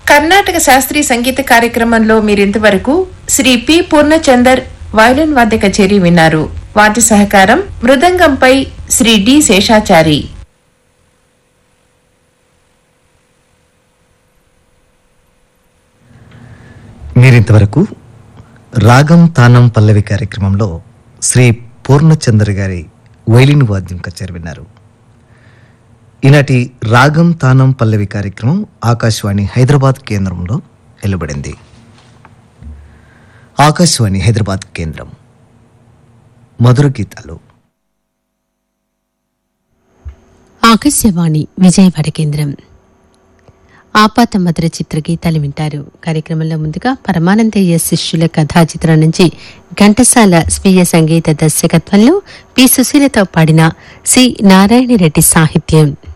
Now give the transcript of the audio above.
కర్ణాటక శాస్త్రీయ సంగీత కార్యక్రమంలో మీరింతవరకు శ్రీ పి పూర్ణచందర్ వయలిన్ వాద్య కచేరీ విన్నారు వాద్య సహకారం మృదంగంపై శ్రీ డి శేషాచారి మీరింతవరకు రాగం తానం పల్లవి కార్యక్రమంలో శ్రీ పూర్ణచంద్ర గారి వైలిన్ వాద్యం కచేరి విన్నారు ఈనాటి రాగం తానం పల్లవి కార్యక్రమం ఆకాశవాణి హైదరాబాద్ కేంద్రంలో వెలువడింది ఆకాశవాణి హైదరాబాద్ కేంద్రం మధుర గీతాలు ఆకాశవాణి విజయవాడ కేంద్రం ఆపాత మధుర చిత్ర గీతాలు వింటారు కార్యక్రమంలో ముందుగా పరమానందయ్య శిష్యుల కథా చిత్రం నుంచి ఘంటసాల స్వీయ సంగీత దర్శకత్వంలో పి సుశీలతో పాడిన సి నారాయణ రెడ్డి సాహిత్యం